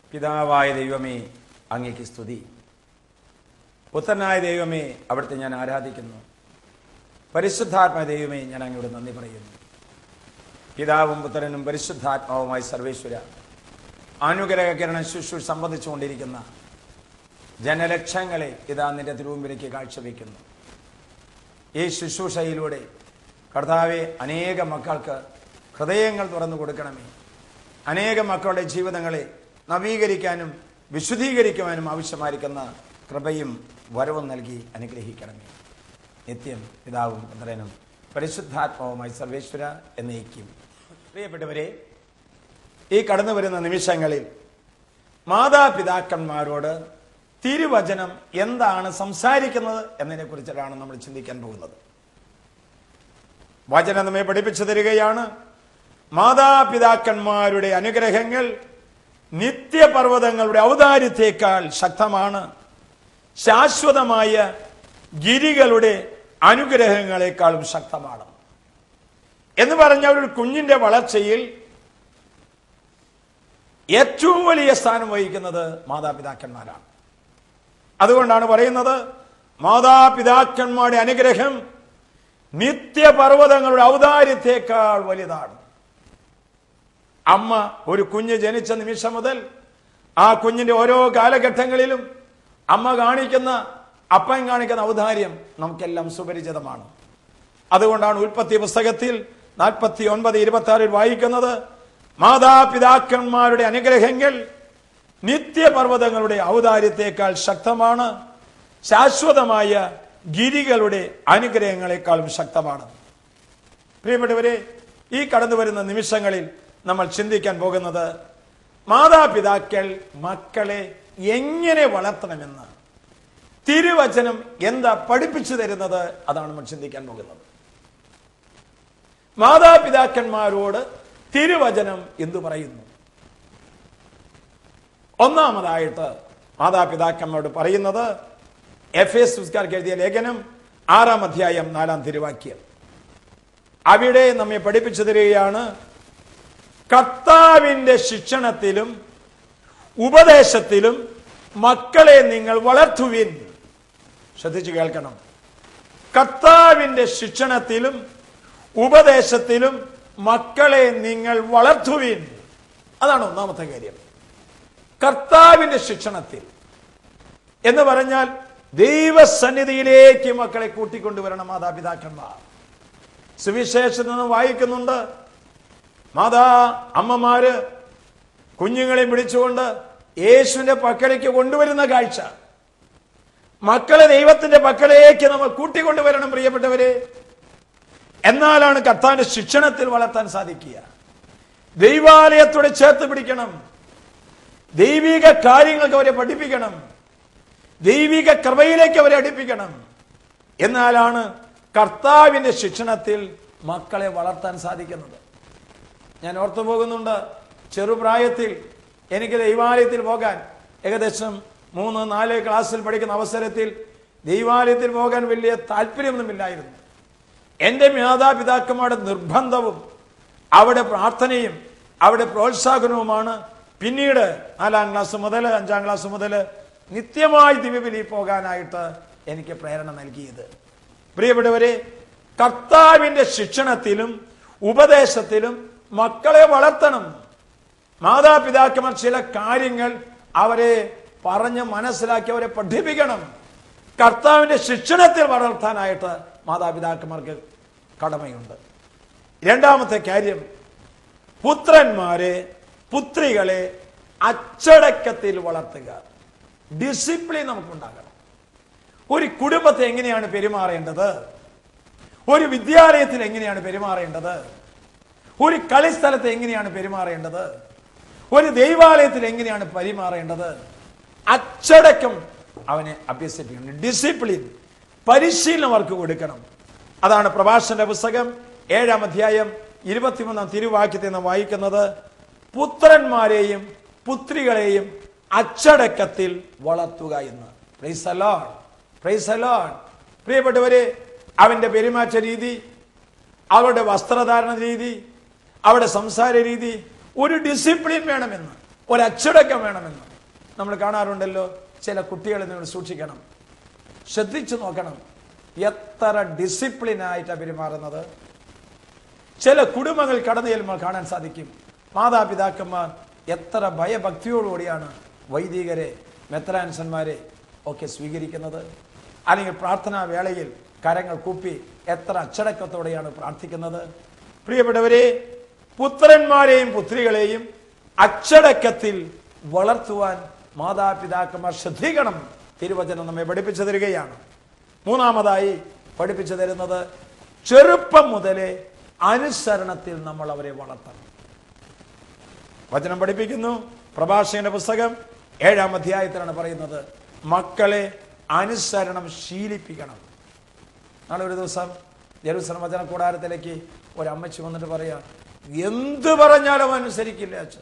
പിതാവായ ദൈവമേ അങ്ങേക്ക് സ്തുതി പുത്രനായ ദൈവമേ അവിടുത്തെ ഞാൻ ആരാധിക്കുന്നു പരിശുദ്ധാത്മ ദൈവമേ ഞാൻ അങ്ങോട്ട് നന്ദി പറയുന്നു പിതാവും പുത്രനും പരിശുദ്ധാത്മാവുമായി സർവേശ്വര അനുഗ്രഹകരണ ശുശ്രൂഷ സംബന്ധിച്ചുകൊണ്ടിരിക്കുന്ന ജനലക്ഷങ്ങളെ ഇതാ നിന്റെ തിരുവുമ്പിലേക്ക് കാഴ്ചവെക്കുന്നു ഈ ശുശ്രൂഷയിലൂടെ കർത്താവെ അനേക മക്കൾക്ക് ഹൃദയങ്ങൾ തുറന്നു കൊടുക്കണമേ അനേകം മക്കളുടെ ജീവിതങ്ങളെ നവീകരിക്കാനും വിശുദ്ധീകരിക്കുവാനും ആവശ്യമായിരിക്കുന്ന കൃപയും വരവും നൽകി അനുഗ്രഹിക്കണമേ നിത്യം പിതാവും പുത്രനും പരിശുദ്ധാത്മാവുമായി സർവേശ്വര എന്നേക്കും പ്രിയപ്പെട്ടവരെ ഈ കടന്നു വരുന്ന നിമിഷങ്ങളിൽ മാതാപിതാക്കന്മാരോട് തിരുവചനം എന്താണ് സംസാരിക്കുന്നത് എന്നതിനെ കുറിച്ചിട്ടാണ് നമ്മൾ ചിന്തിക്കാൻ പോകുന്നത് വചനം നമ്മെ പഠിപ്പിച്ചു തരികയാണ് മാതാപിതാക്കന്മാരുടെ അനുഗ്രഹങ്ങൾ നിത്യപർവ്വതങ്ങളുടെ ഔദാര്യത്തേക്കാൾ ശക്തമാണ് ശാശ്വതമായ ഗിരികളുടെ അനുഗ്രഹങ്ങളെക്കാളും ശക്തമാണ് എന്ന് പറഞ്ഞ ഒരു കുഞ്ഞിന്റെ വളർച്ചയിൽ ഏറ്റവും വലിയ സ്ഥാനം വഹിക്കുന്നത് മാതാപിതാക്കന്മാരാണ് അതുകൊണ്ടാണ് പറയുന്നത് മാതാപിതാക്കന്മാരുടെ അനുഗ്രഹം നിത്യപർവ്വതങ്ങളുടെ ഔദാര്യത്തേക്കാൾ വലുതാണ് അമ്മ ഒരു കുഞ്ഞ് ജനിച്ച നിമിഷം മുതൽ ആ കുഞ്ഞിന്റെ ഓരോ കാലഘട്ടങ്ങളിലും അമ്മ കാണിക്കുന്ന അപ്പൻ കാണിക്കുന്ന ഔദാര്യം നമുക്കെല്ലാം സുപരിചിതമാണ് അതുകൊണ്ടാണ് ഉൽപ്പത്തി പുസ്തകത്തിൽ നാൽപ്പത്തി ഒൻപത് ഇരുപത്തി ആറിൽ വായിക്കുന്നത് മാതാപിതാക്കന്മാരുടെ അനുഗ്രഹങ്ങൾ നിത്യപർവ്വതങ്ങളുടെ ഔദാര്യത്തേക്കാൾ ശക്തമാണ് ശാശ്വതമായ ഗിരികളുടെ അനുഗ്രഹങ്ങളെക്കാളും ശക്തമാണ് പ്രിയപ്പെട്ടവരെ ഈ കടന്നു വരുന്ന നിമിഷങ്ങളിൽ നമ്മൾ ചിന്തിക്കാൻ പോകുന്നത് മാതാപിതാക്കൾ മക്കളെ എങ്ങനെ വളർത്തണമെന്ന് തിരുവചനം എന്താ പഠിപ്പിച്ചു തരുന്നത് അതാണ് നമ്മൾ ചിന്തിക്കാൻ പോകുന്നത് മാതാപിതാക്കന്മാരോട് തിരുവചനം എന്തു പറയുന്നു ഒന്നാമതായിട്ട് മാതാപിതാക്കന്മാരോട് പറയുന്നത് എഫ് എസ് സുസ്കാർക്ക് എഴുതിയ ലേഖനം ആറാം അധ്യായം നാലാം തിരുവാക്യം അവിടെ നമ്മെ പഠിപ്പിച്ചു തരികയാണ് കർത്താവിന്റെ ശിക്ഷണത്തിലും ഉപദേശത്തിലും മക്കളെ നിങ്ങൾ വളർത്തുവിൻ ശ്രദ്ധിച്ചു കേൾക്കണം കർത്താവിന്റെ ശിക്ഷണത്തിലും ഉപദേശത്തിലും മക്കളെ നിങ്ങൾ വളർത്തുവിൻ അതാണ് ഒന്നാമത്തെ കാര്യം കർത്താവിന്റെ ശിക്ഷണത്തിൽ എന്ന് പറഞ്ഞാൽ ദൈവസന്നിധിയിലേക്ക് മക്കളെ കൂട്ടിക്കൊണ്ടുവരണം മാതാപിതാക്കന്മാർ സുവിശേഷത്തിൽ നിന്ന് വായിക്കുന്നുണ്ട് മാതാ അമ്മമാര് കുഞ്ഞുങ്ങളെ പിടിച്ചുകൊണ്ട് യേശുവിന്റെ പക്കലേക്ക് കൊണ്ടുവരുന്ന കാഴ്ച മക്കളെ ദൈവത്തിന്റെ പക്കലേക്ക് നമ്മൾ കൂട്ടിക്കൊണ്ടുവരണം പ്രിയപ്പെട്ടവരെ എന്നാലാണ് കർത്താവിന്റെ ശിക്ഷണത്തിൽ വളർത്താൻ സാധിക്കുക ദൈവാലയത്തോടെ ചേർത്ത് പിടിക്കണം ദൈവിക കാര്യങ്ങൾക്ക് അവരെ പഠിപ്പിക്കണം ദൈവിക കൃപയിലേക്ക് അവരെ അടുപ്പിക്കണം എന്നാലാണ് കർത്താവിന്റെ ശിക്ഷണത്തിൽ മക്കളെ വളർത്താൻ സാധിക്കുന്നത് ഞാൻ ഓർത്തു പോകുന്നുണ്ട് ചെറുപ്രായത്തിൽ എനിക്ക് ദൈവാലയത്തിൽ പോകാൻ ഏകദേശം മൂന്ന് നാല് ക്ലാസ്സിൽ പഠിക്കുന്ന അവസരത്തിൽ ദൈവാലയത്തിൽ പോകാൻ വലിയ താല്പര്യമൊന്നുമില്ലായിരുന്നു എൻ്റെ മാതാപിതാക്കന്മാരുടെ നിർബന്ധവും അവിടെ പ്രാർത്ഥനയും അവിടെ പ്രോത്സാഹനവുമാണ് പിന്നീട് നാലാം ക്ലാസ് മുതൽ അഞ്ചാം ക്ലാസ് മുതൽ നിത്യമായി ദിവ്യബലി പോകാനായിട്ട് എനിക്ക് പ്രേരണ നൽകിയത് പ്രിയപ്പെട്ടവരെ കർത്താവിന്റെ ശിക്ഷണത്തിലും ഉപദേശത്തിലും മക്കളെ വളർത്തണം മാതാപിതാക്കന്മാർ ചില കാര്യങ്ങൾ അവരെ പറഞ്ഞ് മനസ്സിലാക്കി അവരെ പഠിപ്പിക്കണം കർത്താവിന്റെ ശിക്ഷണത്തിൽ വളർത്താനായിട്ട് മാതാപിതാക്കന്മാർക്ക് കടമയുണ്ട് രണ്ടാമത്തെ കാര്യം പുത്രന്മാരെ പുത്രികളെ അച്ചടക്കത്തിൽ വളർത്തുക ഡിസിപ്ലിൻ നമുക്കുണ്ടാകണം ഒരു കുടുംബത്തെ എങ്ങനെയാണ് പെരുമാറേണ്ടത് ഒരു വിദ്യാലയത്തിൽ എങ്ങനെയാണ് പെരുമാറേണ്ടത് ഒരു കളിസ്ഥലത്ത് എങ്ങനെയാണ് പെരുമാറേണ്ടത് ഒരു ദൈവാലയത്തിൽ എങ്ങനെയാണ് പെരുമാറേണ്ടത് അച്ചടക്കം അവനെ അഭ്യസിപ്പിക്കണം ഡിസിപ്ലിൻ പരിശീലനം അവർക്ക് കൊടുക്കണം അതാണ് പ്രഭാഷന്റെ പുസ്തകം ഏഴാം അധ്യായം ഇരുപത്തിമൂന്നാം തിരുവാക്യത്തിൽ നാം വായിക്കുന്നത് പുത്രന്മാരെയും പുത്രികളെയും അച്ചടക്കത്തിൽ വളർത്തുക എന്ന് പ്രൈസ് അലോൺ പ്രൈസ് അലോൺ പ്രിയപ്പെട്ടവരെ അവന്റെ പെരുമാറ്റ രീതി അവരുടെ വസ്ത്രധാരണ രീതി അവരുടെ സംസാര രീതി ഒരു ഡിസിപ്ലിൻ വേണമെന്ന് ഒരച്ചടക്കം വേണമെന്ന് നമ്മൾ കാണാറുണ്ടല്ലോ ചില കുട്ടികളെ നിങ്ങൾ സൂക്ഷിക്കണം ശ്രദ്ധിച്ചു നോക്കണം എത്ര ഡിസിപ്ലിനായിട്ടാണ് പെരുമാറുന്നത് ചില കുടുംബങ്ങൾ കടന്നു ചെല്ലുമ്പോൾ കാണാൻ സാധിക്കും മാതാപിതാക്കന്മാർ എത്ര ഭയഭക്തിയോടുകൂടിയാണ് വൈദികരെ മെത്രാൻസന്മാരെ ഒക്കെ സ്വീകരിക്കുന്നത് അല്ലെങ്കിൽ പ്രാർത്ഥനാ വേളയിൽ കരങ്ങൾ കൂപ്പി എത്ര അച്ചടക്കത്തോടെയാണ് പ്രാർത്ഥിക്കുന്നത് പ്രിയപ്പെട്ടവരെ പുത്രന്മാരെയും പുത്രികളെയും അച്ചടക്കത്തിൽ വളർത്തുവാൻ മാതാപിതാക്കന്മാർ ശ്രദ്ധിക്കണം തിരുവചനം നമ്മെ പഠിപ്പിച്ചു തരികയാണ് മൂന്നാമതായി പഠിപ്പിച്ചു തരുന്നത് ചെറുപ്പം മുതലേ അനുസരണത്തിൽ നമ്മൾ അവരെ വളർത്തണം വചനം പഠിപ്പിക്കുന്നു പ്രഭാഷകന്റെ പുസ്തകം ഏഴാം അധ്യായത്തിലാണ് പറയുന്നത് മക്കളെ അനുസരണം ശീലിപ്പിക്കണം നാളെ ഒരു ദിവസം ജെറുസലം വചന കൂടാരത്തിലേക്ക് ഒരു അമ്മച്ചി വന്നിട്ട് പറയാ എന്ത് പറഞ്ഞാലും അനുസരിക്കില്ല അച്ഛൻ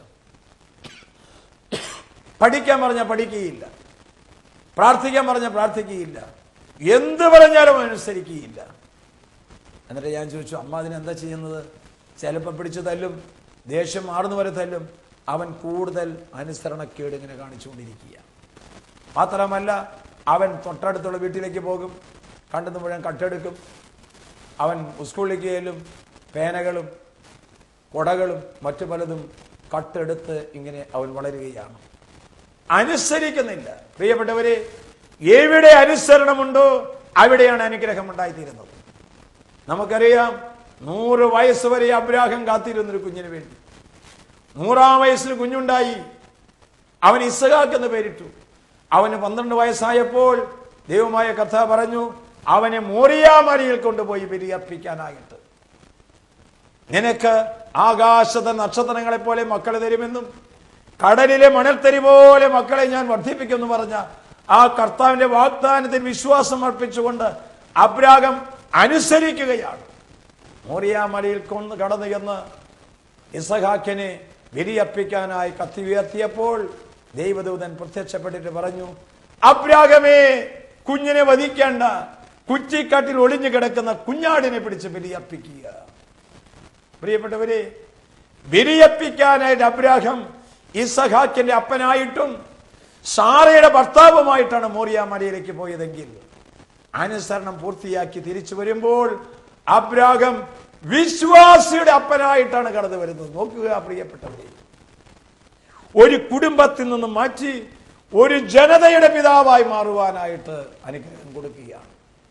പഠിക്കാൻ പറഞ്ഞാൽ പഠിക്കുകയില്ല പ്രാർത്ഥിക്കാൻ പറഞ്ഞാൽ പ്രാർത്ഥിക്കുകയില്ല എന്ത് പറഞ്ഞാലും അനുസരിക്കുകയില്ല എന്നിട്ട് ഞാൻ ചോദിച്ചു അമ്മ അതിന് എന്താ ചെയ്യുന്നത് ചിലപ്പോൾ പിടിച്ചു തല്ലും ദേഷ്യം മാറുന്നു വരെ തല്ലും അവൻ കൂടുതൽ അനുസരണക്കേട് ഇങ്ങനെ കാണിച്ചുകൊണ്ടിരിക്കുക മാത്രമല്ല അവൻ തൊട്ടടുത്തുള്ള വീട്ടിലേക്ക് പോകും കണ്ടെന്ന് മുഴുവൻ കട്ടെടുക്കും അവൻ സ്കൂളിലേക്ക് ചെല്ലും പേനകളും കൊടകളും മറ്റു പലതും കട്ടെടുത്ത് ഇങ്ങനെ അവൻ വളരുകയാണ് അനുസരിക്കുന്നില്ല പ്രിയപ്പെട്ടവരെ എവിടെ അനുസരണമുണ്ടോ അവിടെയാണ് അനുഗ്രഹം ഉണ്ടായിത്തീരുന്നത് നമുക്കറിയാം നൂറ് വയസ്സ് വരെ അബ്രാഹം കാത്തിരുന്നൊരു കുഞ്ഞിന് വേണ്ടി നൂറാം വയസ്സിൽ കുഞ്ഞുണ്ടായി അവൻ ഇസഹാക്ക് എന്ന് പേരിട്ടു അവന് പന്ത്രണ്ട് വയസ്സായപ്പോൾ ദൈവമായ കഥ പറഞ്ഞു അവനെ മോറിയാമരിയിൽ കൊണ്ടുപോയി ബലിയർപ്പിക്കാനായിട്ട് നിനക്ക് ആകാശത്തെ നക്ഷത്രങ്ങളെ പോലെ മക്കളെ തരുമെന്നും കടലിലെ മണൽത്തരി പോലെ മക്കളെ ഞാൻ വർദ്ധിപ്പിക്കുമെന്ന് പറഞ്ഞ ആ കർത്താവിന്റെ വാഗ്ദാനത്തിൽ വിശ്വാസം അർപ്പിച്ചുകൊണ്ട് അബ്രാഹം അനുസരിക്കുകയാണ് മോറിയാമലയിൽ കൊണ്ട് കടന്നു ചെന്ന് ഇസഹാക്കിനെ ബലിയർപ്പിക്കാനായി കത്തി ഉയർത്തിയപ്പോൾ ദൈവദൂതൻ പ്രത്യക്ഷപ്പെട്ടിട്ട് പറഞ്ഞു അബ്രാഹമേ കുഞ്ഞിനെ വധിക്കേണ്ട കുറ്റിക്കാട്ടിൽ ഒളിഞ്ഞു കിടക്കുന്ന കുഞ്ഞാടിനെ പിടിച്ച് ബലിയർപ്പിക്കുക പ്രിയപ്പെട്ടവരെ ബലിയർപ്പിക്കാനായിട്ട് അബ്രാഹം ഇസഹാക്കിന്റെ അപ്പനായിട്ടും സാറയുടെ ഭർത്താവുമായിട്ടാണ് മോറിയ മലയിലേക്ക് പോയതെങ്കിൽ അനുസരണം പൂർത്തിയാക്കി തിരിച്ചു വരുമ്പോൾ അബ്രാഹം വിശ്വാസിയുടെ അപ്പനായിട്ടാണ് കടന്നു വരുന്നത് നോക്കുക പ്രിയപ്പെട്ടവരെ ഒരു കുടുംബത്തിൽ നിന്ന് മാറ്റി ഒരു ജനതയുടെ പിതാവായി മാറുവാനായിട്ട് അനുഗ്രഹം കൊടുക്കുകയാണ്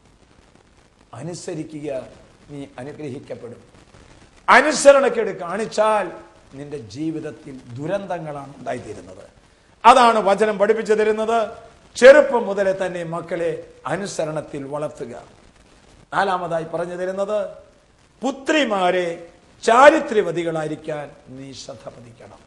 അനുസരിക്കുക നീ അനുഗ്രഹിക്കപ്പെടും അനുസരണക്കേട് കാണിച്ചാൽ നിന്റെ ജീവിതത്തിൽ ദുരന്തങ്ങളാണ് ഉണ്ടായിത്തീരുന്നത് അതാണ് വചനം പഠിപ്പിച്ചു തരുന്നത് ചെറുപ്പം മുതലേ തന്നെ മക്കളെ അനുസരണത്തിൽ വളർത്തുക നാലാമതായി പറഞ്ഞു തരുന്നത് പുത്രിമാരെ ചാരിത്ര്യവതികളായിരിക്കാൻ നീ ശ്രദ്ധ പതിക്കണം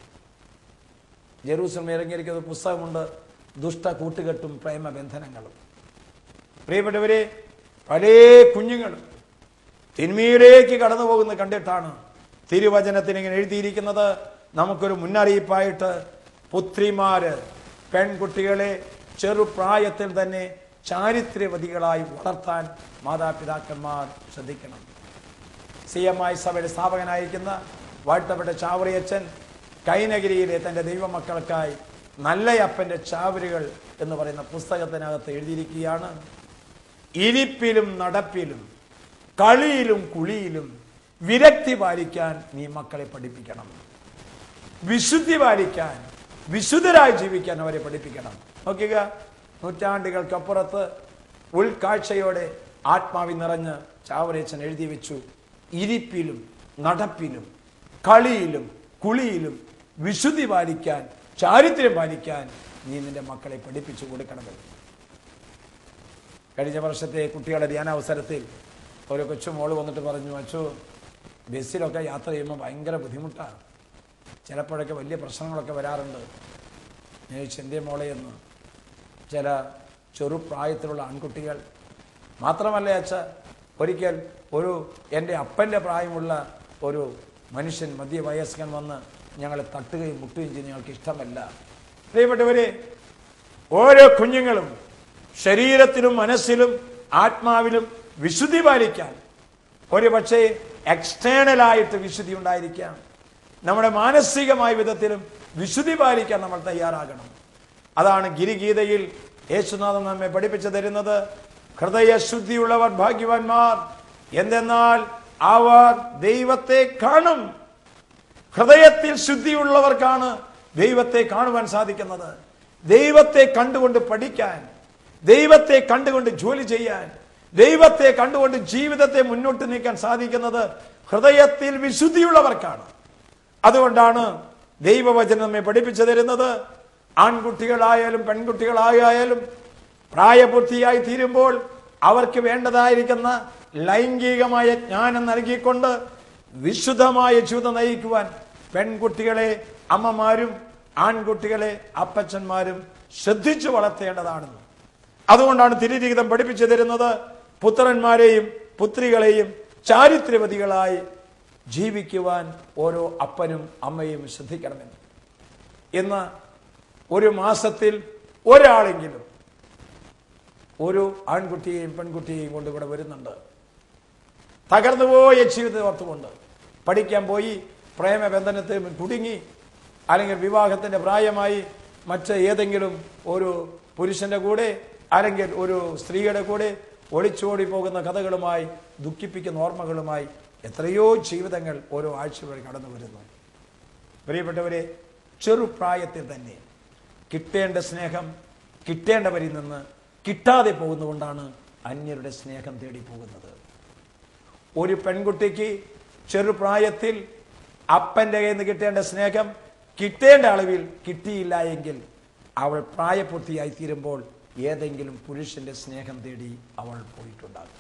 ജെറൂസലം ഇറങ്ങിയിരിക്കുന്ന ഒരു പുസ്തകമുണ്ട് ദുഷ്ട കൂട്ടുകെട്ടും പ്രേമബന്ധനങ്ങളും പ്രിയപ്പെട്ടവരെ പല കുഞ്ഞുങ്ങളും തിന്മയിലേക്ക് കടന്നു പോകുന്നത് കണ്ടിട്ടാണ് തിരുവചനത്തിന് ഇങ്ങനെ എഴുതിയിരിക്കുന്നത് നമുക്കൊരു മുന്നറിയിപ്പായിട്ട് പുത്രിമാര് പെൺകുട്ടികളെ ചെറുപ്രായത്തിൽ തന്നെ ചാരിത്ര്യവതികളായി വളർത്താൻ മാതാപിതാക്കന്മാർ ശ്രദ്ധിക്കണം സി എം ഐ സഭയുടെ സ്ഥാപകനായിരിക്കുന്ന വാഴ്ത്തപ്പെട്ട ചാവറിയച്ചൻ കൈനഗിരിയിലെ തന്റെ ദൈവമക്കൾക്കായി നല്ലയപ്പന്റെ ചാവരുകൾ എന്ന് പറയുന്ന പുസ്തകത്തിനകത്ത് എഴുതിയിരിക്കുകയാണ് ഇരിപ്പിലും നടപ്പിലും കളിയിലും കുളിയിലും വിരക്തി പാലിക്കാൻ നീ മക്കളെ പഠിപ്പിക്കണം വിശുദ്ധി പാലിക്കാൻ വിശുദ്ധരായി ജീവിക്കാൻ അവരെ പഠിപ്പിക്കണം നോക്കുക നൂറ്റാണ്ടുകൾക്കപ്പുറത്ത് ഉൾക്കാഴ്ചയോടെ ആത്മാവി നിറഞ്ഞ് ചാവറേച്ചൻ എഴുതി വെച്ചു ഇരിപ്പിലും നടപ്പിലും കളിയിലും കുളിയിലും വിശുദ്ധി പാലിക്കാൻ ചാരിത്രം പാലിക്കാൻ നീ നിന്റെ മക്കളെ പഠിപ്പിച്ചു കൊടുക്കണമെന്ന് കഴിഞ്ഞ വർഷത്തെ കുട്ടികളുടെ ധ്യാനാവസരത്തിൽ ഒരു കൊച്ചുമോള് വന്നിട്ട് പറഞ്ഞു അച്ചു ബസ്സിലൊക്കെ യാത്ര ചെയ്യുമ്പോൾ ഭയങ്കര ബുദ്ധിമുട്ടാണ് ചിലപ്പോഴൊക്കെ വലിയ പ്രശ്നങ്ങളൊക്കെ വരാറുണ്ട് ഞാൻ ചെന്തിയ മോളെ എന്ന് ചില ചെറുപ്രായത്തിലുള്ള ആൺകുട്ടികൾ മാത്രമല്ല അച്ഛ ഒരിക്കൽ ഒരു എൻ്റെ അപ്പൻ്റെ പ്രായമുള്ള ഒരു മനുഷ്യൻ മധ്യവയസ്കൻ വന്ന് ഞങ്ങളെ തട്ടുകയും മുട്ടുകയും ചെയ്ത് ഞങ്ങൾക്ക് ഇഷ്ടമല്ല പ്രിയപ്പെട്ടവരെ ഓരോ കുഞ്ഞുങ്ങളും ശരീരത്തിലും മനസ്സിലും ആത്മാവിലും വിശുദ്ധി പാലിക്കാൻ ഒരു പക്ഷേ എക്സ്റ്റേണലായിട്ട് വിശുദ്ധി ഉണ്ടായിരിക്കാം നമ്മുടെ മാനസികമായ വിധത്തിലും വിശുദ്ധി പാലിക്കാൻ നമ്മൾ തയ്യാറാകണം അതാണ് ഗിരിഗീതയിൽ യേശുനാഥൻ നമ്മെ പഠിപ്പിച്ചു തരുന്നത് ഹൃദയശുദ്ധിയുള്ളവർ ഭാഗ്യവാന്മാർ എന്തെന്നാൽ അവർ ദൈവത്തെ കാണും ഹൃദയത്തിൽ ശുദ്ധിയുള്ളവർക്കാണ് ദൈവത്തെ കാണുവാൻ സാധിക്കുന്നത് ദൈവത്തെ കണ്ടുകൊണ്ട് പഠിക്കാൻ ദൈവത്തെ കണ്ടുകൊണ്ട് ജോലി ചെയ്യാൻ ദൈവത്തെ കണ്ടുകൊണ്ട് ജീവിതത്തെ മുന്നോട്ട് നീക്കാൻ സാധിക്കുന്നത് ഹൃദയത്തിൽ വിശുദ്ധിയുള്ളവർക്കാണ് അതുകൊണ്ടാണ് ദൈവവചനം നമ്മെ പഠിപ്പിച്ചു തരുന്നത് ആൺകുട്ടികളായാലും പെൺകുട്ടികളായാലും പ്രായപൂർത്തിയായി തീരുമ്പോൾ അവർക്ക് വേണ്ടതായിരിക്കുന്ന ലൈംഗികമായ ജ്ഞാനം നൽകിക്കൊണ്ട് വിശുദ്ധമായ ജീവിതം നയിക്കുവാൻ പെൺകുട്ടികളെ അമ്മമാരും ആൺകുട്ടികളെ അപ്പച്ചന്മാരും ശ്രദ്ധിച്ചു വളർത്തേണ്ടതാണെന്ന് അതുകൊണ്ടാണ് തിരുലിഖിതം പഠിപ്പിച്ചു തരുന്നത് പുത്രന്മാരെയും പുത്രികളെയും ചാരിത്രവതികളായി ജീവിക്കുവാൻ ഓരോ അപ്പനും അമ്മയും ശ്രദ്ധിക്കണമെന്ന് ഇന്ന് ഒരു മാസത്തിൽ ഒരാളെങ്കിലും ഒരു ആൺകുട്ടിയെയും പെൺകുട്ടിയെയും കൊണ്ട് ഇവിടെ വരുന്നുണ്ട് തകർന്നുപോയ ജീവിതത്തെ ഓർത്തുകൊണ്ട് പഠിക്കാൻ പോയി പ്രേമബന്ധനത്തിൽ കുടുങ്ങി അല്ലെങ്കിൽ വിവാഹത്തിന്റെ പ്രായമായി മറ്റ് ഏതെങ്കിലും ഒരു പുരുഷന്റെ കൂടെ അല്ലെങ്കിൽ ഒരു സ്ത്രീയുടെ കൂടെ ഒളിച്ചോടി പോകുന്ന കഥകളുമായി ദുഃഖിപ്പിക്കുന്ന ഓർമ്മകളുമായി എത്രയോ ജീവിതങ്ങൾ ഓരോ ആഴ്ച വഴി കടന്നു വരുന്നു പ്രിയപ്പെട്ടവരെ ചെറുപ്രായത്തിൽ തന്നെ കിട്ടേണ്ട സ്നേഹം കിട്ടേണ്ടവരിൽ നിന്ന് കിട്ടാതെ പോകുന്നതുകൊണ്ടാണ് അന്യരുടെ സ്നേഹം തേടി പോകുന്നത് ഒരു പെൺകുട്ടിക്ക് ചെറുപ്രായത്തിൽ അപ്പന്റെ കയ്യിൽ നിന്ന് കിട്ടേണ്ട സ്നേഹം കിട്ടേണ്ട അളവിൽ കിട്ടിയില്ല എങ്കിൽ അവൾ പ്രായപൂർത്തിയായി തീരുമ്പോൾ ഏതെങ്കിലും പുരുഷന്റെ സ്നേഹം തേടി അവൾ പോയിട്ടുണ്ടാകും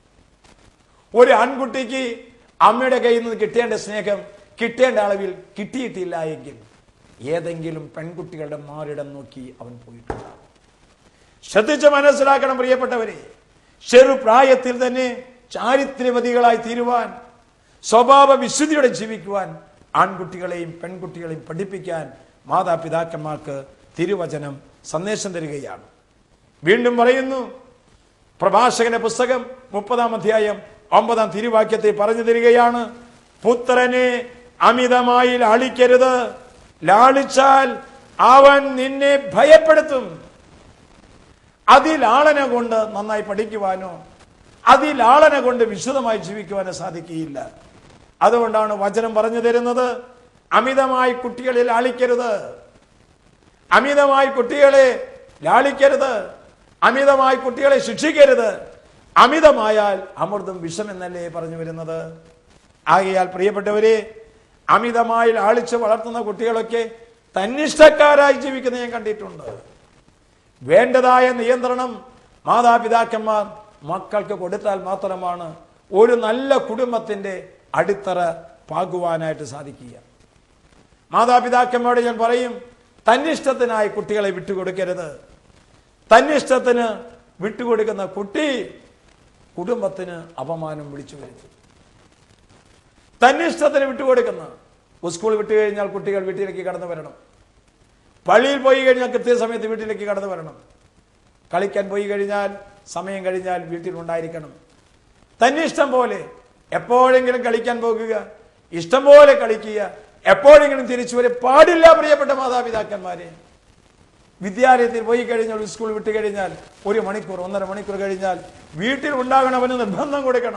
ഒരു ആൺകുട്ടിക്ക് അമ്മയുടെ കയ്യിൽ നിന്ന് കിട്ടേണ്ട സ്നേഹം കിട്ടേണ്ട അളവിൽ കിട്ടിയിട്ടില്ല എങ്കിൽ ഏതെങ്കിലും പെൺകുട്ടികളുടെ മാറിടം നോക്കി അവൻ പോയിട്ടുണ്ടാകും ശ്രദ്ധിച്ച് മനസ്സിലാക്കണം പ്രിയപ്പെട്ടവരെ ചെറുപ്രായത്തിൽ തന്നെ ചാരിത്രവതികളായി തീരുവാൻ സ്വഭാവ വിശുദ്ധിയോടെ ജീവിക്കുവാൻ ആൺകുട്ടികളെയും പെൺകുട്ടികളെയും പഠിപ്പിക്കാൻ മാതാപിതാക്കന്മാർക്ക് തിരുവചനം സന്ദേശം തരികയാണ് വീണ്ടും പറയുന്നു പ്രഭാഷകന്റെ പുസ്തകം മുപ്പതാം അധ്യായം ഒമ്പതാം തിരുവാക്യത്തെ പറഞ്ഞു തരികയാണ് പുത്രനെ അമിതമായി ലാളിക്കരുത് ലാളിച്ചാൽ അവൻ നിന്നെ ഭയപ്പെടുത്തും അതിലാളന കൊണ്ട് നന്നായി പഠിക്കുവാനോ അതിലാളന കൊണ്ട് വിശുദ്ധമായി ജീവിക്കുവാനോ സാധിക്കുകയില്ല അതുകൊണ്ടാണ് വചനം പറഞ്ഞു തരുന്നത് അമിതമായി കുട്ടികളെ ലാളിക്കരുത് അമിതമായി കുട്ടികളെ ലാളിക്കരുത് അമിതമായി കുട്ടികളെ ശിക്ഷിക്കരുത് അമിതമായാൽ അമൃതം വിഷം എന്നല്ലേ പറഞ്ഞു വരുന്നത് ആകയാൽ പ്രിയപ്പെട്ടവരെ അമിതമായി ലാളിച്ച് വളർത്തുന്ന കുട്ടികളൊക്കെ തന്നിഷ്ടക്കാരായി ജീവിക്കുന്ന ഞാൻ കണ്ടിട്ടുണ്ട് വേണ്ടതായ നിയന്ത്രണം മാതാപിതാക്കന്മാർ മക്കൾക്ക് കൊടുത്താൽ മാത്രമാണ് ഒരു നല്ല കുടുംബത്തിന്റെ അടിത്തറ പാകുവാനായിട്ട് സാധിക്കുക മാതാപിതാക്കന്മാരോട് ഞാൻ പറയും തന്നിഷ്ടത്തിനായി കുട്ടികളെ വിട്ടുകൊടുക്കരുത് തന്നിഷ്ടത്തിന് വിട്ടുകൊടുക്കുന്ന കുട്ടി കുടുംബത്തിന് അപമാനം വിളിച്ചു വരുത്തും തന്നിഷ്ടത്തിന് വിട്ടുകൊടുക്കുന്ന സ്കൂൾ വിട്ടു കഴിഞ്ഞാൽ കുട്ടികൾ വീട്ടിലേക്ക് കടന്നു വരണം പള്ളിയിൽ പോയി കഴിഞ്ഞാൽ കൃത്യസമയത്ത് വീട്ടിലേക്ക് കടന്നു വരണം കളിക്കാൻ പോയി കഴിഞ്ഞാൽ സമയം കഴിഞ്ഞാൽ വീട്ടിൽ ഉണ്ടായിരിക്കണം തന്നിഷ്ടം പോലെ എപ്പോഴെങ്കിലും കളിക്കാൻ പോകുക ഇഷ്ടം പോലെ കളിക്കുക എപ്പോഴെങ്കിലും തിരിച്ചു വരെ പാടില്ല പ്രിയപ്പെട്ട മാതാപിതാക്കന്മാരെ വിദ്യാലയത്തിൽ പോയി കഴിഞ്ഞാൽ സ്കൂൾ വിട്ട് കഴിഞ്ഞാൽ ഒരു മണിക്കൂർ ഒന്നര മണിക്കൂർ കഴിഞ്ഞാൽ വീട്ടിൽ ഉണ്ടാകണവന് നിർബന്ധം കൊടുക്കണം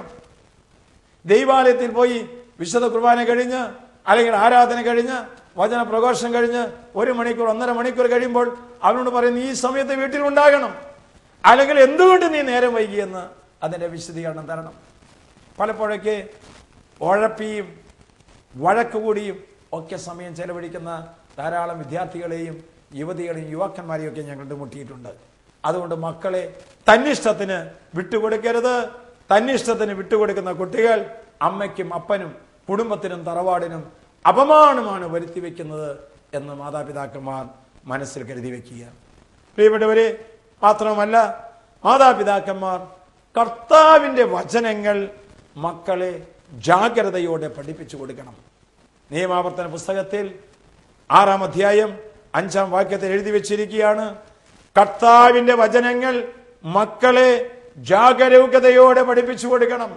ദൈവാലയത്തിൽ പോയി വിശുദ്ധ കുർബാന കഴിഞ്ഞ് അല്ലെങ്കിൽ ആരാധന കഴിഞ്ഞ് വചന പ്രഘോഷം കഴിഞ്ഞ് ഒരു മണിക്കൂർ ഒന്നര മണിക്കൂർ കഴിയുമ്പോൾ അവനോട് പറയുന്നു ഈ സമയത്ത് വീട്ടിൽ ഉണ്ടാകണം അല്ലെങ്കിൽ എന്തുകൊണ്ട് നീ നേരം വൈകിയെന്ന് അതിന്റെ വിശദീകരണം തരണം പലപ്പോഴൊക്കെ ഉഴപ്പിയും വഴക്ക് കൂടിയും ഒക്കെ സമയം ചെലവഴിക്കുന്ന ധാരാളം വിദ്യാർത്ഥികളെയും യുവതികളെയും യുവാക്കന്മാരെയും ഒക്കെ ഞാൻ കണ്ടുമുട്ടിയിട്ടുണ്ട് അതുകൊണ്ട് മക്കളെ തന്നിഷ്ടത്തിന് വിട്ടുകൊടുക്കരുത് തന്നിഷ്ടത്തിന് വിട്ടുകൊടുക്കുന്ന കുട്ടികൾ അമ്മയ്ക്കും അപ്പനും കുടുംബത്തിനും തറവാടിനും അപമാനമാണ് വരുത്തി വെക്കുന്നത് എന്ന് മാതാപിതാക്കന്മാർ മനസ്സിൽ കരുതി വെക്കുക പ്രിയപ്പെട്ടവരെ മാത്രമല്ല മാതാപിതാക്കന്മാർ കർത്താവിന്റെ വചനങ്ങൾ മക്കളെ ജാഗ്രതയോടെ പഠിപ്പിച്ചു കൊടുക്കണം നിയമാവർത്തന പുസ്തകത്തിൽ ആറാം അധ്യായം അഞ്ചാം വാക്യത്തിൽ എഴുതി വെച്ചിരിക്കുകയാണ് കർത്താവിന്റെ വചനങ്ങൾ മക്കളെ ജാഗരൂകതയോടെ പഠിപ്പിച്ചു കൊടുക്കണം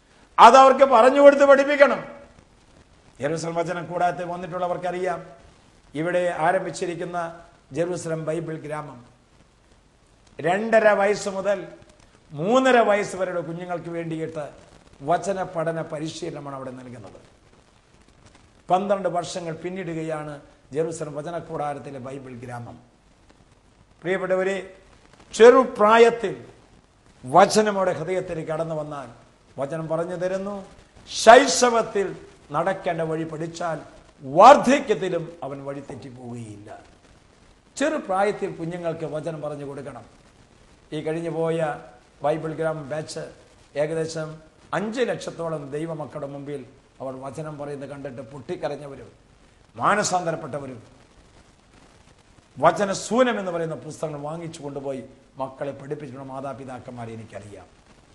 അതവർക്ക് പറഞ്ഞു കൊടുത്ത് പഠിപ്പിക്കണം യെരൂസലം വചനം കൂടാതെ വന്നിട്ടുള്ളവർക്കറിയാം ഇവിടെ ആരംഭിച്ചിരിക്കുന്ന ജെറൂസലം ബൈബിൾ ഗ്രാമം രണ്ടര വയസ്സ് മുതൽ മൂന്നര വയസ്സ് വരെയുള്ള കുഞ്ഞുങ്ങൾക്ക് വേണ്ടിയിട്ട് വചന പഠന പരിശീലനമാണ് അവിടെ നൽകുന്നത് പന്ത്രണ്ട് വർഷങ്ങൾ പിന്നിടുകയാണ് ജെറൂസലം വചനക്കൂടാരത്തിലെ ബൈബിൾ ഗ്രാമം പ്രിയപ്പെട്ടവരെ ചെറുപ്രായത്തിൽ വചനം അവിടെ ഹൃദയത്തിലേക്ക് കടന്നു വന്നാൽ വചനം പറഞ്ഞു തരുന്നു ശൈശവത്തിൽ നടക്കേണ്ട വഴി പഠിച്ചാൽ വാർദ്ധക്യത്തിലും അവൻ വഴി തെറ്റിപ്പോവുകയില്ല ചെറുപ്രായത്തിൽ കുഞ്ഞുങ്ങൾക്ക് വചനം പറഞ്ഞു കൊടുക്കണം ഈ കഴിഞ്ഞു പോയ ബൈബിൾ ഗ്രാം ബാച്ച് ഏകദേശം അഞ്ച് ലക്ഷത്തോളം ദൈവമക്കളുടെ മുമ്പിൽ അവർ വചനം പറയുന്നത് കണ്ടിട്ട് പൊട്ടിക്കരഞ്ഞവരും മാനസാന്തരപ്പെട്ടവരും വചനസൂനം എന്ന് പറയുന്ന പുസ്തകങ്ങൾ വാങ്ങിച്ചു കൊണ്ടുപോയി മക്കളെ പഠിപ്പിച്ചിട്ടുള്ള മാതാപിതാക്കന്മാരെ എനിക്കറിയാം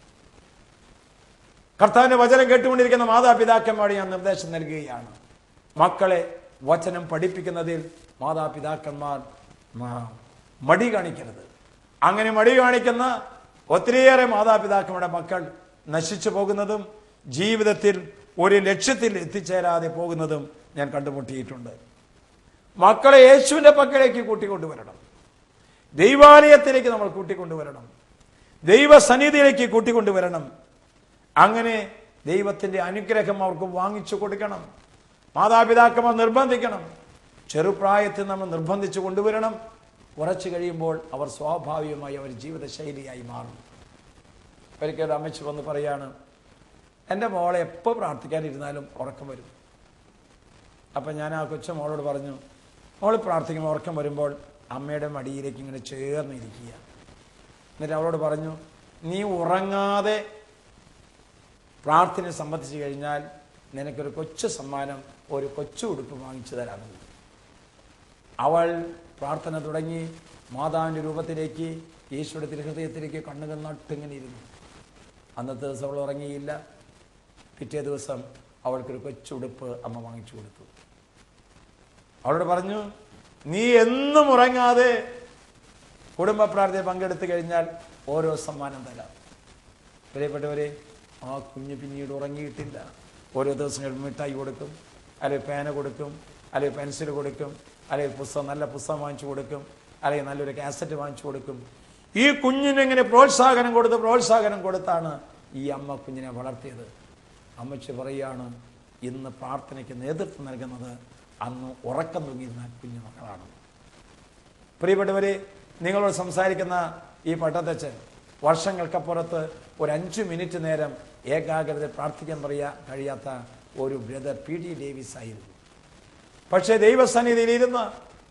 കർത്താവിന്റെ വചനം കേട്ടുകൊണ്ടിരിക്കുന്ന മാതാപിതാക്കന്മാരെ ഞാൻ നിർദ്ദേശം നൽകുകയാണ് മക്കളെ വചനം പഠിപ്പിക്കുന്നതിൽ മാതാപിതാക്കന്മാർ മ- മടി കാണിക്കരുത് അങ്ങനെ മടി കാണിക്കുന്ന ഒത്തിരിയേറെ മാതാപിതാക്കളുടെ മക്കൾ നശിച്ചു പോകുന്നതും ജീവിതത്തിൽ ഒരു ലക്ഷ്യത്തിൽ എത്തിച്ചേരാതെ പോകുന്നതും ഞാൻ കണ്ടുമുട്ടിയിട്ടുണ്ട് മക്കളെ യേശുവിന്റെ പക്കലേക്ക് കൂട്ടിക്കൊണ്ടുവരണം ദൈവാലയത്തിലേക്ക് നമ്മൾ കൂട്ടിക്കൊണ്ടുവരണം ദൈവസന്നിധിയിലേക്ക് കൂട്ടിക്കൊണ്ടുവരണം അങ്ങനെ ദൈവത്തിന്റെ അനുഗ്രഹം അവർക്ക് വാങ്ങിച്ചു കൊടുക്കണം മാതാപിതാക്കന്മാർ നിർബന്ധിക്കണം ചെറുപ്രായത്തിൽ നമ്മൾ നിർബന്ധിച്ചു കൊണ്ടുവരണം കുറച്ച് കഴിയുമ്പോൾ അവർ സ്വാഭാവികമായി അവർ ജീവിതശൈലിയായി മാറും ഒരിക്കലും അമ്മച്ചി വന്ന് പറയാണ് എൻ്റെ മോളെ എപ്പോൾ പ്രാർത്ഥിക്കാനിരുന്നാലും ഉറക്കം വരും അപ്പം ഞാൻ ആ കൊച്ചു മോളോട് പറഞ്ഞു മോൾ പ്രാർത്ഥിക്കുമ്പോൾ ഉറക്കം വരുമ്പോൾ അമ്മയുടെ മടിയിലേക്ക് ഇങ്ങനെ ചേർന്നിരിക്കുക എന്നിട്ട് അവളോട് പറഞ്ഞു നീ ഉറങ്ങാതെ പ്രാർത്ഥന സംബന്ധിച്ച് കഴിഞ്ഞാൽ നിനക്കൊരു കൊച്ചു സമ്മാനം ഒരു കൊച്ചു ഉടുപ്പ് വാങ്ങിച്ചു തരാമെന്ന് അവൾ പ്രാർത്ഥന തുടങ്ങി മാതാവിൻ്റെ രൂപത്തിലേക്ക് യേശുയുടെ തിരുഹൃദയത്തിലേക്ക് കണ്ണുകൾ നട്ടിങ്ങനെ ഇരുന്നു അന്നത്തെ ദിവസം അവൾ ഉറങ്ങിയില്ല പിറ്റേ ദിവസം അവൾക്കൊരു കൊച്ചുടുപ്പ് അമ്മ വാങ്ങിച്ചു കൊടുത്തു അവളോട് പറഞ്ഞു നീ എന്നും ഉറങ്ങാതെ കുടുംബ പ്രാർത്ഥന പങ്കെടുത്തു കഴിഞ്ഞാൽ ഓരോ സമ്മാനം തരാം പ്രിയപ്പെട്ടവരെ ആ കുഞ്ഞ് പിന്നീട് ഉറങ്ങിയിട്ടില്ല ഓരോ ദിവസം കഴിയുമ്പോൾ മിഠായി കൊടുക്കും അല്ലെങ്കിൽ പേന കൊടുക്കും അല്ലെങ്കിൽ പെൻസിൽ കൊടുക്കും അല്ലെങ്കിൽ പുസ്തകം നല്ല പുസ്തകം വാങ്ങിച്ചു കൊടുക്കും അല്ലെങ്കിൽ നല്ലൊരു കാസറ്റ് വാങ്ങിച്ചു കൊടുക്കും ഈ കുഞ്ഞിനെങ്ങനെ പ്രോത്സാഹനം കൊടുത്ത് പ്രോത്സാഹനം കൊടുത്താണ് ഈ അമ്മ കുഞ്ഞിനെ വളർത്തിയത് അമ്മച്ചി പറയുകയാണ് ഇന്ന് പ്രാർത്ഥനയ്ക്ക് നേതൃത്വം നൽകുന്നത് അന്ന് ഉറക്കം തൂങ്ങിയിരുന്ന കുഞ്ഞു മക്കളാണ് പ്രിയപ്പെട്ടവരെ നിങ്ങളോട് സംസാരിക്കുന്ന ഈ പട്ടത്തച്ഛൻ വർഷങ്ങൾക്കപ്പുറത്ത് ഒരു അഞ്ചു മിനിറ്റ് നേരം ഏകാഗ്രത പ്രാർത്ഥിക്കാൻ പറയാ കഴിയാത്ത ഒരു ബ്രദർ പി ഡി ഡേവിസ് ആയിരുന്നു പക്ഷേ ദൈവസന്നിധിയിൽ ഇരുന്ന്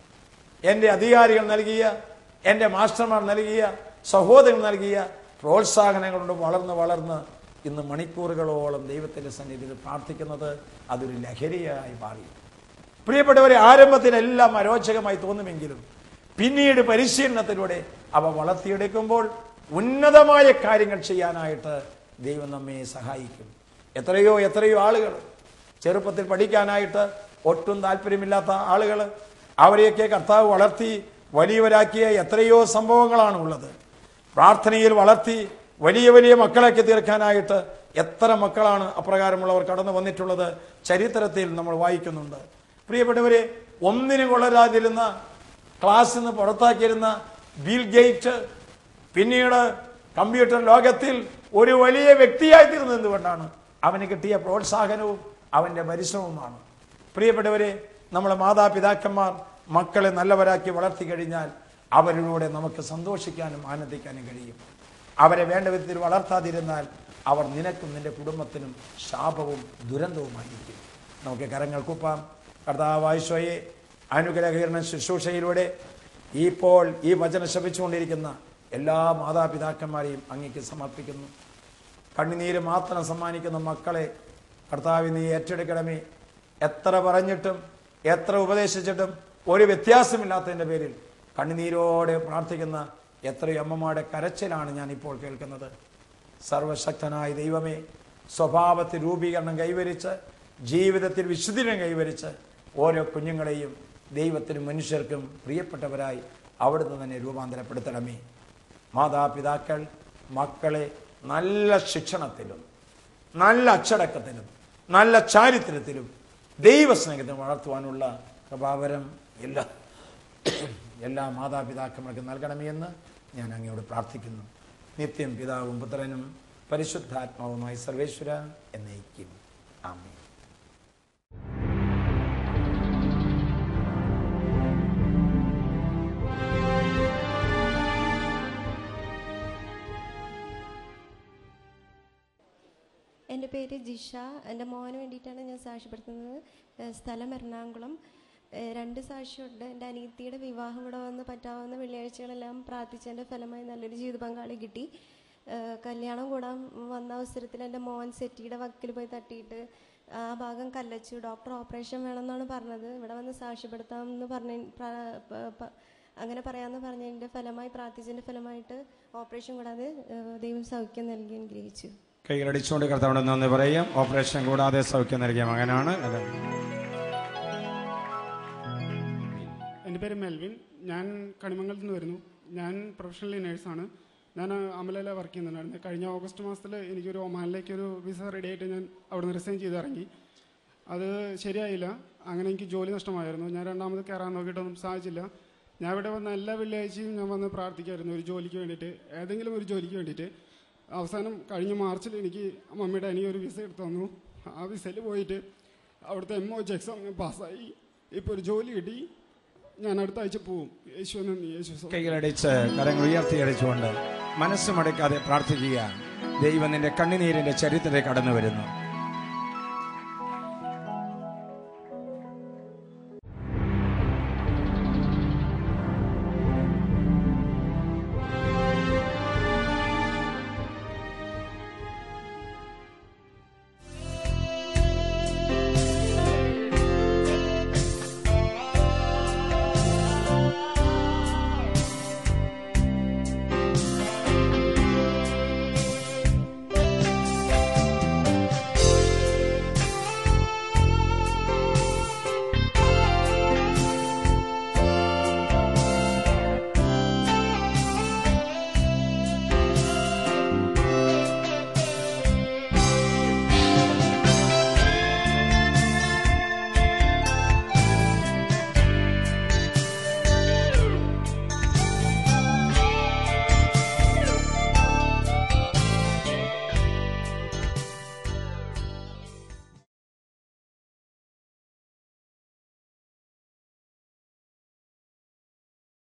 എൻ്റെ അധികാരികൾ നൽകിയ എൻ്റെ മാസ്റ്റർമാർ നൽകിയ സഹോദരൻ നൽകിയ പ്രോത്സാഹനങ്ങൾ കൊണ്ട് വളർന്ന് വളർന്ന് ഇന്ന് മണിക്കൂറുകളോളം ദൈവത്തിൻ്റെ സന്നിധിയിൽ പ്രാർത്ഥിക്കുന്നത് അതൊരു ലഹരിയായി മാറി പ്രിയപ്പെട്ടവരെ ആരംഭത്തിൽ എല്ലാം അരോചകമായി തോന്നുമെങ്കിലും പിന്നീട് പരിശീലനത്തിലൂടെ അവ വളർത്തിയെടുക്കുമ്പോൾ ഉന്നതമായ കാര്യങ്ങൾ ചെയ്യാനായിട്ട് ദൈവം നമ്മെ സഹായിക്കും എത്രയോ എത്രയോ ആളുകൾ ചെറുപ്പത്തിൽ പഠിക്കാനായിട്ട് ഒട്ടും താല്പര്യമില്ലാത്ത ആളുകൾ അവരെയൊക്കെ കർത്താവ് വളർത്തി വലിയവരാക്കിയ എത്രയോ സംഭവങ്ങളാണ് ഉള്ളത് പ്രാർത്ഥനയിൽ വളർത്തി വലിയ വലിയ മക്കളാക്കി തീർക്കാനായിട്ട് എത്ര മക്കളാണ് അപ്രകാരമുള്ളവർ കടന്നു വന്നിട്ടുള്ളത് ചരിത്രത്തിൽ നമ്മൾ വായിക്കുന്നുണ്ട് പ്രിയപ്പെട്ടവരെ ഒന്നിനും കൊള്ളരാതിരുന്ന ക്ലാസ്സിൽ നിന്ന് പുറത്താക്കിയിരുന്ന ബിൽ ഗേറ്റ് പിന്നീട് കമ്പ്യൂട്ടർ ലോകത്തിൽ ഒരു വലിയ വ്യക്തിയായി തീർന്നത് എന്തുകൊണ്ടാണ് അവന് കിട്ടിയ പ്രോത്സാഹനവും അവന്റെ പരിശ്രമവുമാണ് പ്രിയപ്പെട്ടവരെ നമ്മളെ മാതാപിതാക്കന്മാർ മക്കളെ നല്ലവരാക്കി വളർത്തി കഴിഞ്ഞാൽ അവരിലൂടെ നമുക്ക് സന്തോഷിക്കാനും ആനന്ദിക്കാനും കഴിയും അവരെ വേണ്ട വിധത്തിൽ വളർത്താതിരുന്നാൽ അവർ നിനക്കും നിന്റെ കുടുംബത്തിനും ശാപവും ദുരന്തവുമായിരിക്കും നമുക്ക് കരങ്ങൾ കുപ്പാം കർത്താവായ്ശോയെ അനുഗ്രഹീകരണ ശുശ്രൂഷയിലൂടെ ഇപ്പോൾ ഈ വചനം ശപിച്ചുകൊണ്ടിരിക്കുന്ന എല്ലാ മാതാപിതാക്കന്മാരെയും അങ്ങേക്ക് സമർപ്പിക്കുന്നു കണ്ണുനീര് മാത്രം സമ്മാനിക്കുന്ന മക്കളെ കർത്താവ് നീ ഏറ്റെടുക്കണമേ എത്ര പറഞ്ഞിട്ടും എത്ര ഉപദേശിച്ചിട്ടും ഒരു വ്യത്യാസമില്ലാത്തതിൻ്റെ പേരിൽ കണ്ണുനീരോടെ പ്രാർത്ഥിക്കുന്ന എത്രയോ അമ്മമാരുടെ കരച്ചിലാണ് ഞാൻ ഇപ്പോൾ കേൾക്കുന്നത് സർവശക്തനായ ദൈവമേ സ്വഭാവത്തിൽ രൂപീകരണം കൈവരിച്ച് ജീവിതത്തിൽ വിശുദ്ധിനം കൈവരിച്ച് ഓരോ കുഞ്ഞുങ്ങളെയും ദൈവത്തിനും മനുഷ്യർക്കും പ്രിയപ്പെട്ടവരായി അവിടുന്ന് തന്നെ രൂപാന്തരപ്പെടുത്തണമേ മാതാപിതാക്കൾ മക്കളെ നല്ല ശിക്ഷണത്തിലും നല്ല അച്ചടക്കത്തിലും നല്ല ചാരിത്രത്തിലും ദൈവസ്നേഹത്തിലും വളർത്തുവാനുള്ള കൃപാവരം എല്ലാ എല്ലാ മാതാപിതാക്കന്മാർക്ക് നൽകണമേ എന്ന് ഞാൻ അങ്ങയോട് പ്രാർത്ഥിക്കുന്നു നിത്യം പിതാവും പുത്രനും പരിശുദ്ധാത്മാവുമായി സർവേശ്വര എന്നേക്കും ആമേൻ എൻ്റെ പേര് ജിഷ എൻ്റെ മോന് വേണ്ടിയിട്ടാണ് ഞാൻ സാക്ഷ്യപ്പെടുത്തുന്നത് ഏഹ് സ്ഥലം എറണാകുളം ഏഹ് രണ്ട് സാക്ഷിയുണ്ട് എൻ്റെ അനിയത്തിയുടെ വിവാഹം ഇവിടെ വന്ന് പറ്റാവുന്ന വെള്ളിയാഴ്ചകളെല്ലാം പ്രാർത്ഥിച്ചതിൻ്റെ ഫലമായി നല്ലൊരു ജീവിത പങ്കാളി കിട്ടി ഏഹ് കല്യാണം കൂടാൻ വന്ന അവസരത്തിൽ എൻ്റെ മോൻ സെറ്റിയുടെ വക്കിൽ പോയി തട്ടിയിട്ട് ആ ഭാഗം കല്ലച്ചു ഡോക്ടർ ഓപ്പറേഷൻ വേണമെന്നാണ് പറഞ്ഞത് ഇവിടെ വന്ന് സാക്ഷ്യപ്പെടുത്താമെന്ന് പറഞ്ഞ പ്ര- പ- പ- അങ്ങനെ പറയാമെന്ന് പറഞ്ഞതിൻ്റെ ഫലമായി പ്രാർത്ഥിച്ചതിൻ്റെ ഫലമായിട്ട് ഓപ്പറേഷൻ കൂടാതെ ഏഹ് ദൈവം സൗഖ്യം നൽകി അനുഗ്രഹിച്ചു കൈകളടിച്ചുകൊണ്ട് കർത്താവിടെ നന്ദി പറയാം ഓപ്പറേഷൻ കൂടാതെ സൗഖ്യം നൽകിയ മകനാണ് അല്ല എൻ്റെ പേര് മെൽവിൻ ഞാൻ കണിമംഗലത്ത് നിന്ന് വരുന്നു ഞാൻ പ്രൊഫഷണലി നേഴ്സാണ് ഞാൻ അമലയിലെ വർക്ക് ചെയ്യുന്നുണ്ടായിരുന്നു കഴിഞ്ഞ ഓഗസ്റ്റ് മാസത്തിൽ എനിക്കൊരു ഒമാനിലേക്ക് ഒരു വിസ റെഡി ആയിട്ട് ഞാൻ അവിടെ നിന്ന് റിസൈൻ ചെയ്ത് ഇറങ്ങി അത് ശരിയായില്ല അങ്ങനെ എനിക്ക് ജോലി നഷ്ടമായിരുന്നു ഞാൻ രണ്ടാമത് കയറാൻ നോക്കിയിട്ടൊന്നും സാധിച്ചില്ല ഞാൻ ഇവിടെ വന്ന എല്ലാ വെള്ളിയാഴ്ചയും ഞാൻ വന്ന് പ്രാർത്ഥിക്കുമായിരുന്നു ഒരു ജോലിക്ക് വേണ്ടിയിട്ട് ഏതെങ്കിലും ഒരു ജോലിക്ക് വേണ്ടിയിട്ട് അവസാനം കഴിഞ്ഞ മാർച്ചിൽ എനിക്ക് മമ്മിയുടെ അനിയ ഒരു വിസ എടുത്തു തന്നു ആ വിസയിൽ പോയിട്ട് അവിടുത്തെ എം ഒ എക്സാം ഞാൻ പാസ്സായി ഇപ്പോൾ ഒരു ജോലി കിട്ടി ഞാൻ അടുത്ത ആഴ്ച പോവും യേശു നന്ദി യേശു സ്തോത്രം. കൈകളടിച്ച് കരങ്ങൾ ഉയർത്തിയടിച്ചുകൊണ്ട് മനസ്സുമടക്കാതെ പ്രാർത്ഥിക്കുക ദൈവം നിന്റെ കണ്ണുനീരിന്റെ ചരിത്രത്തിൽ കടന്നു വരുന്നു